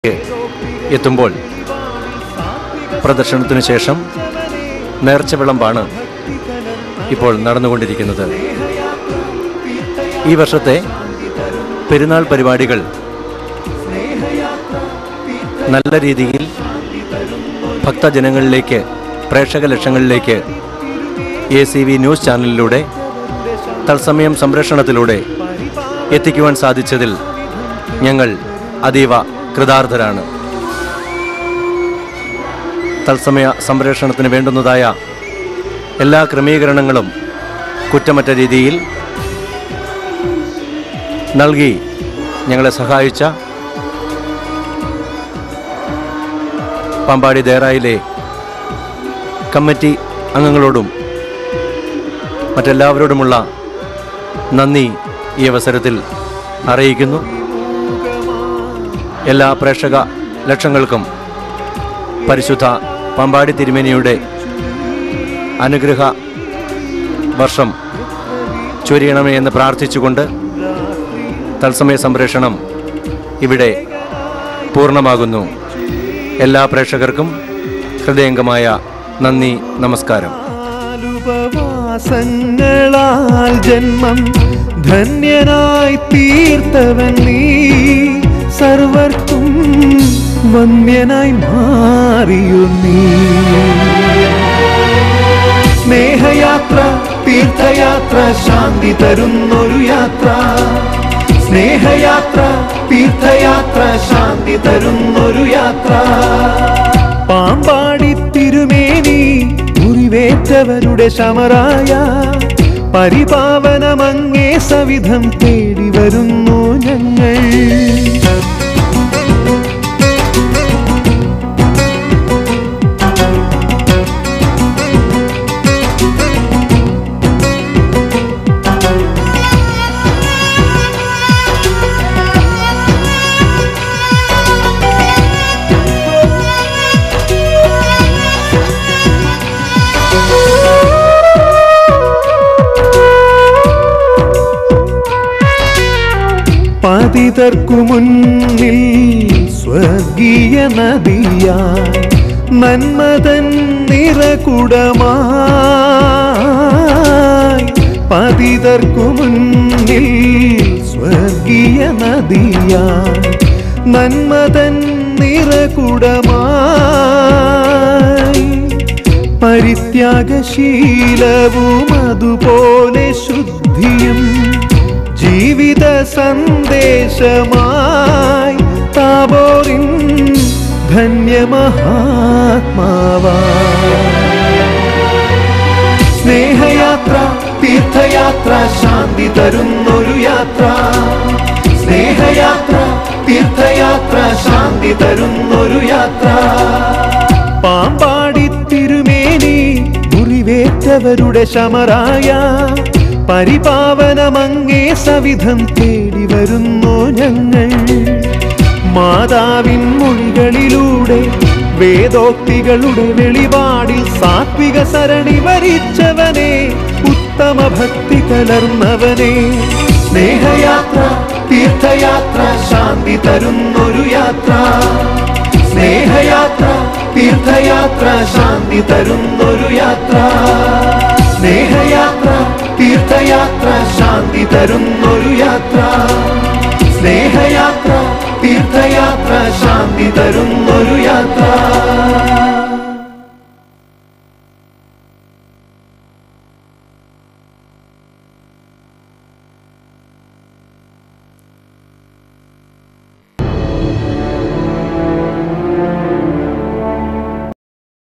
എത്തുമ്പോൾ പ്രദർശനത്തിനു ശേഷം നേർച്ച വിളമ്പാണ് ഇപ്പോൾ നടന്നുകൊണ്ടിരിക്കുന്നത് ഈ വർഷത്തെ പെരുന്നാൾ പരിപാടികൾ നല്ല രീതിയിൽ ഭക്തജനങ്ങളിലേക്ക് പ്രേക്ഷക ലക്ഷങ്ങളിലേക്ക് എ സി വി ന്യൂസ് ചാനലിലൂടെ തത്സമയം സംരക്ഷണത്തിലൂടെ എത്തിക്കുവാൻ സാധിച്ചതിൽ ഞങ്ങൾ അതീവ കൃതാർത്ഥരാണ് തത്സമയ സംരക്ഷണത്തിന് വേണ്ടുന്നതായ എല്ലാ ക്രമീകരണങ്ങളും കുറ്റമറ്റ രീതിയിൽ നൽകി ഞങ്ങളെ സഹായിച്ച പാമ്പാടി ദേറായിലെ കമ്മിറ്റി അംഗങ്ങളോടും മറ്റെല്ലാവരോടുമുള്ള നന്ദി ഈ അവസരത്തിൽ അറിയിക്കുന്നു എല്ലാ പ്രേക്ഷക ലക്ഷങ്ങൾക്കും പരിശുദ്ധ പാമ്പാടി തിരുമേനിയുടെ അനുഗ്രഹ വർഷം ചൊരിയണമേ എന്ന് പ്രാർത്ഥിച്ചുകൊണ്ട് തത്സമയ സംപ്രേഷണം ഇവിടെ പൂർണ്ണമാകുന്നു എല്ലാ പ്രേക്ഷകർക്കും ഹൃദയംഗമായ നന്ദി നമസ്കാരം ഉപവാസങ്ങളാൽ ജന്മം ധന്യനായി തീർത്തവൻ നീ സർവർക്കും വന്യനായി മാറിയു നീ സ്നേഹയാത്ര തീർത്ഥയാത്ര ശാന്തി തരുന്നൊരു യാത്ര സ്നേഹയാത്ര തീർത്ഥയാത്ര ശാന്തി തരുന്നൊരു യാത്ര പാമ്പാടി തിരുമേനി മുറിവേറ്റവരുടെ ശമറായ പരിപാവനമങ്ങേ സവിധം തേടി വരുന്നു ഞങ്ങൾ പതിതർക്കു മുന്നിൽ സ്വർഗീയ നദിയായി നന്മതൻ നിറകുടമായി പതിതർക്കു മുന്നിൽ സ്വർഗീയ നദിയായി നന്മതൻ നിറകുടമായി പരിത്യാഗശീലവും അതുപോലെ ശുദ്ധിയും ജീവിത സന്ദേശമായി താബോറിൻ ധന്യമഹാത്മാവാ സ്നേഹയാത്ര തീർത്ഥയാത്ര ശാന്തി തരുന്നൊരു യാത്ര സ്നേഹയാത്ര തീർത്ഥയാത്ര ശാന്തി തരുന്നൊരു യാത്ര പാമ്പാടി തിരുമേനി മുറിവേറ്റവരുടെ ശമറായ പരിപാവനമങ്ങേ സവിധം തേടി വരുന്നു ഞങ്ങൾ മാതാവിൻ മൊഴികളിലൂടെ വേദോക്തികളുടെ വെളിപാടിൽ സാത്വിക സരണി വരിച്ചവനെ ഉത്തമ ഭക്തി കലർന്നവനെ സ്നേഹയാത്ര തീർത്ഥയാത്ര ശാന്തി തരുന്നൊരു യാത്ര സ്നേഹയാത്ര തീർത്ഥയാത്ര ശാന്തി തരുന്നൊരു യാത്ര സ്നേഹയാത്ര തീർത്ഥയാത്ര ശാന്തി തരുന്നൊരു യാത്ര സ്നേഹയാത്ര തീർത്ഥയാത്ര ശാന്തി തരുന്ന